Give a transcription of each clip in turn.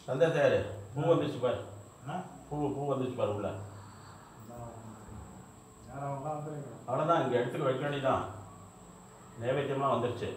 சந்தேசாரு பூ வந்துச்சு பாரு ஆ? பூ பூ வந்துச்சு பாரு உள்ள யாரெல்லாம் வந்துருக்கீங்க அவ்வளோதான் இங்கே எடுத்துட்டு வைக்க வேண்டியதான் நைவேத்தியம்லாம் வந்துருச்சு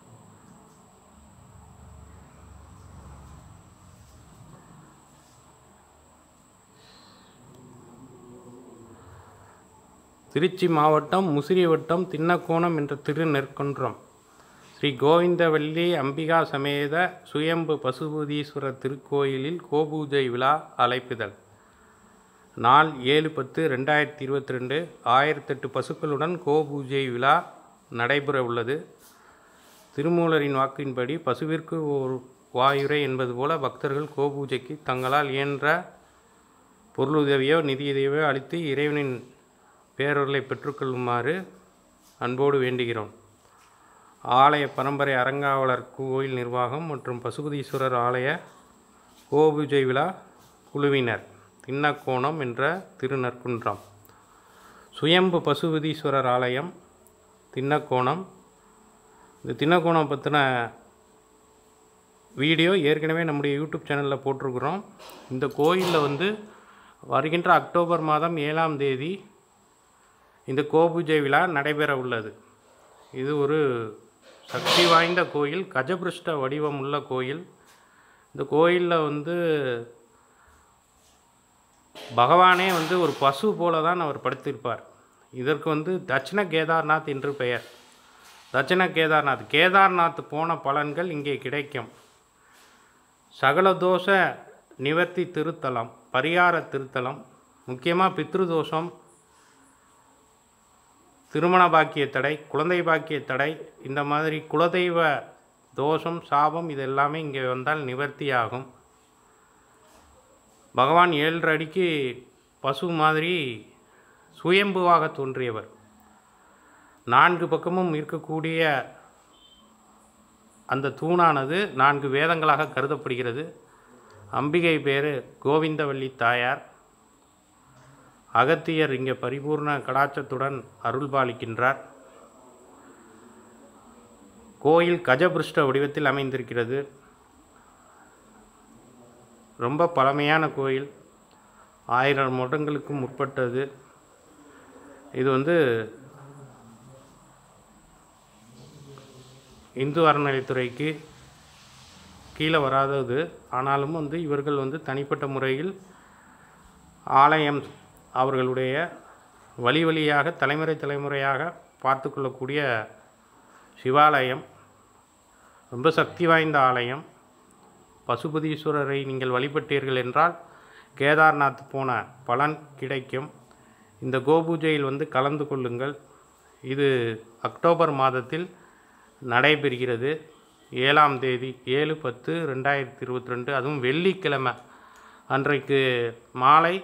திருச்சி மாவட்டம் முசிறி வட்டம் தின்னக்கோணம் என்ற திருநெற்குன்றம் ஸ்ரீ கோவிந்தவல்லி அம்பிகா சமேத சுயம்பு பசுபதீஸ்வரர் திருக்கோயிலில் கோபூஜை விழா அழைப்புதல் நாள் ஏழு பத்து ரெண்டாயிரத்தி இருபத்தி ரெண்டு ஆயிரத்தெட்டு பசுக்களுடன் கோபூஜை விழா நடைபெற உள்ளது திருமூலரின் வாக்கின்படி பசுவிற்கு ஒரு வாயுரை என்பது போல பக்தர்கள் கோபூஜைக்கு தங்களால் இயன்ற பொருளுதவியோ நிதியுதவியோ அளித்து இறைவனின் பேரொருளை பெற்றுக்கொள்ளுமாறு அன்போடு வேண்டுகிறோம் ஆலய பரம்பரை அறங்காவலர் கோயில் நிர்வாகம் மற்றும் பசுபதீஸ்வரர் ஆலய கோபூஜை விழா குழுவினர் தின்னக்கோணம் என்ற திருநற்குன்றம் சுயம்பு பசுபதீஸ்வரர் ஆலயம் தின்னக்கோணம் இந்த தின்னக்கோணம் பற்றின வீடியோ ஏற்கனவே நம்முடைய யூடியூப் சேனலில் போட்டிருக்கிறோம் இந்த கோயிலில் வந்து வருகின்ற அக்டோபர் மாதம் ஏழாம் தேதி இந்த கோபூஜை விழா நடைபெற உள்ளது இது ஒரு சக்தி வாய்ந்த கோயில் கஜபிருஷ்ட வடிவம் உள்ள கோயில் இந்த கோயிலில் வந்து பகவானே வந்து ஒரு பசு போல தான் அவர் படுத்திருப்பார் இதற்கு வந்து தட்சிண கேதார்நாத் என்று பெயர் தட்சிண கேதார்நாத் கேதார்நாத் போன பலன்கள் இங்கே கிடைக்கும் சகல தோஷ நிவர்த்தி திருத்தலம் பரிகார திருத்தலம் முக்கியமாக பித்ருதோஷம் திருமண பாக்கிய தடை குழந்தை பாக்கிய தடை இந்த மாதிரி குலதெய்வ தோஷம் சாபம் இது எல்லாமே இங்கே வந்தால் நிவர்த்தி ஆகும் பகவான் ஏழரை அடிக்கு பசு மாதிரி சுயம்புவாக தோன்றியவர் நான்கு பக்கமும் இருக்கக்கூடிய அந்த தூணானது நான்கு வேதங்களாக கருதப்படுகிறது அம்பிகை பேர் கோவிந்தவல்லி தாயார் அகத்தியர் இங்கே பரிபூர்ண கடாட்சத்துடன் அருள்பாலிக்கின்றார் கோயில் கஜபிருஷ்ட வடிவத்தில் அமைந்திருக்கிறது ரொம்ப பழமையான கோயில் ஆயிரம் வருடங்களுக்கு முற்பட்டது இது வந்து இந்து அறநிலைத்துறைக்கு கீழே வராதது ஆனாலும் வந்து இவர்கள் வந்து தனிப்பட்ட முறையில் ஆலயம் அவர்களுடைய வழி வழியாக தலைமுறை தலைமுறையாக பார்த்து கொள்ளக்கூடிய சிவாலயம் ரொம்ப சக்தி வாய்ந்த ஆலயம் பசுபதீஸ்வரரை நீங்கள் வழிபட்டீர்கள் என்றால் கேதார்நாத் போன பலன் கிடைக்கும் இந்த கோபூஜையில் வந்து கலந்து கொள்ளுங்கள் இது அக்டோபர் மாதத்தில் நடைபெறுகிறது ஏழாம் தேதி ஏழு பத்து ரெண்டாயிரத்தி இருபத்தி ரெண்டு அதுவும் வெள்ளிக்கிழமை அன்றைக்கு மாலை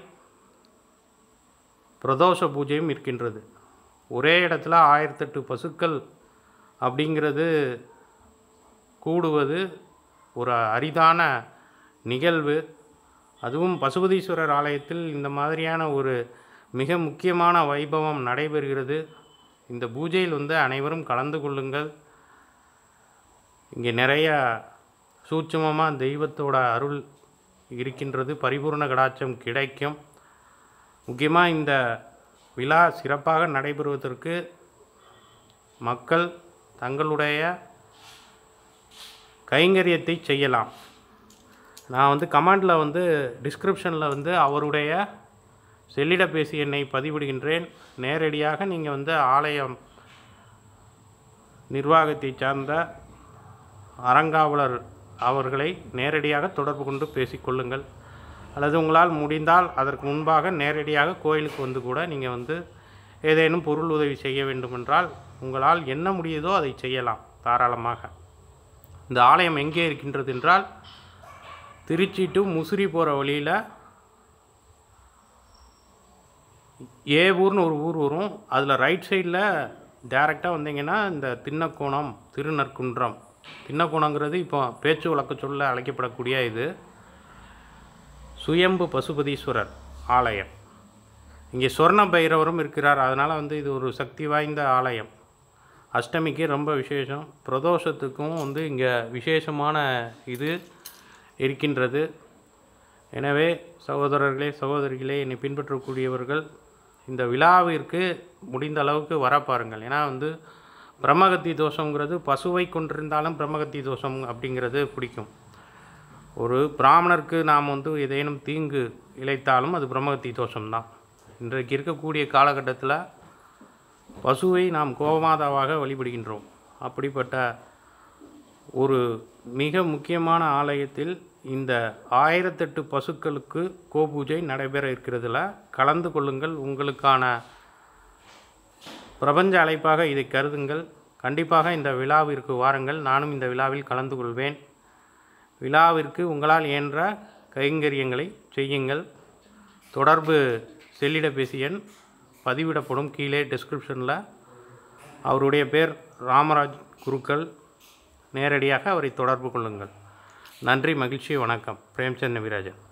பிரதோஷ பூஜையும் இருக்கின்றது ஒரே இடத்துல ஆயிரத்தெட்டு பசுக்கள் அப்படிங்கிறது கூடுவது ஒரு அரிதான நிகழ்வு அதுவும் பசுபதீஸ்வரர் ஆலயத்தில் இந்த மாதிரியான ஒரு மிக முக்கியமான வைபவம் நடைபெறுகிறது இந்த பூஜையில் வந்து அனைவரும் கலந்து கொள்ளுங்கள் இங்கே நிறைய சூட்சுமமாக தெய்வத்தோட அருள் இருக்கின்றது பரிபூர்ண கடாட்சம் கிடைக்கும் முக்கியமாக இந்த விழா சிறப்பாக நடைபெறுவதற்கு மக்கள் தங்களுடைய கைங்கரியத்தை செய்யலாம் நான் வந்து கமெண்டில் வந்து டிஸ்கிரிப்ஷனில் வந்து அவருடைய செல்லிடப்பேசி எண்ணை பதிவிடுகின்றேன் நேரடியாக நீங்கள் வந்து ஆலயம் நிர்வாகத்தை சார்ந்த அறங்காவலர் அவர்களை நேரடியாக தொடர்பு கொண்டு பேசிக்கொள்ளுங்கள் அல்லது உங்களால் முடிந்தால் அதற்கு முன்பாக நேரடியாக கோயிலுக்கு வந்து கூட நீங்கள் வந்து ஏதேனும் பொருள் உதவி செய்ய வேண்டுமென்றால் உங்களால் என்ன முடியுதோ அதை செய்யலாம் தாராளமாக இந்த ஆலயம் எங்கே இருக்கின்றது என்றால் திருச்சி டு முசிறி போகிற வழியில் ஏவூர்னு ஒரு ஊர் வரும் அதில் ரைட் சைடில் டேரெக்டாக வந்தீங்கன்னா இந்த தின்னக்கோணம் திருநற்குன்றம் தின்னக்கோணங்கிறது இப்போ பேச்சு வழக்கு சொல்ல அழைக்கப்படக்கூடிய இது சுயம்பு பசுபதீஸ்வரர் ஆலயம் இங்கே சொர்ண பைரவரும் இருக்கிறார் அதனால் வந்து இது ஒரு சக்தி வாய்ந்த ஆலயம் அஷ்டமிக்கு ரொம்ப விசேஷம் பிரதோஷத்துக்கும் வந்து இங்கே விசேஷமான இது இருக்கின்றது எனவே சகோதரர்களே சகோதரிகளே என்னை பின்பற்றக்கூடியவர்கள் இந்த விழாவிற்கு முடிந்த அளவுக்கு வர பாருங்கள் ஏன்னா வந்து பிரம்மகத்தி தோஷங்கிறது பசுவை கொண்டிருந்தாலும் பிரம்மகத்தி தோஷம் அப்படிங்கிறது பிடிக்கும் ஒரு பிராமணருக்கு நாம் வந்து ஏதேனும் தீங்கு இழைத்தாலும் அது பிரம்மகத்தி தோஷம்தான் இன்றைக்கு இருக்கக்கூடிய காலகட்டத்தில் பசுவை நாம் கோமாதாவாக வழிபடுகின்றோம் அப்படிப்பட்ட ஒரு மிக முக்கியமான ஆலயத்தில் இந்த ஆயிரத்தெட்டு பசுக்களுக்கு கோபூஜை நடைபெற இருக்கிறதுல கலந்து கொள்ளுங்கள் உங்களுக்கான பிரபஞ்ச அழைப்பாக இதை கருதுங்கள் கண்டிப்பாக இந்த விழாவிற்கு வாருங்கள் நானும் இந்த விழாவில் கலந்து கொள்வேன் விழாவிற்கு உங்களால் இயன்ற கைங்கரியங்களை செய்யுங்கள் தொடர்பு செல்லிடபேசி எண் பதிவிடப்படும் கீழே டிஸ்கிரிப்ஷனில் அவருடைய பேர் ராமராஜ் குருக்கள் நேரடியாக அவரை தொடர்பு கொள்ளுங்கள் நன்றி மகிழ்ச்சி வணக்கம் பிரேம்சந்த் நவிராஜன்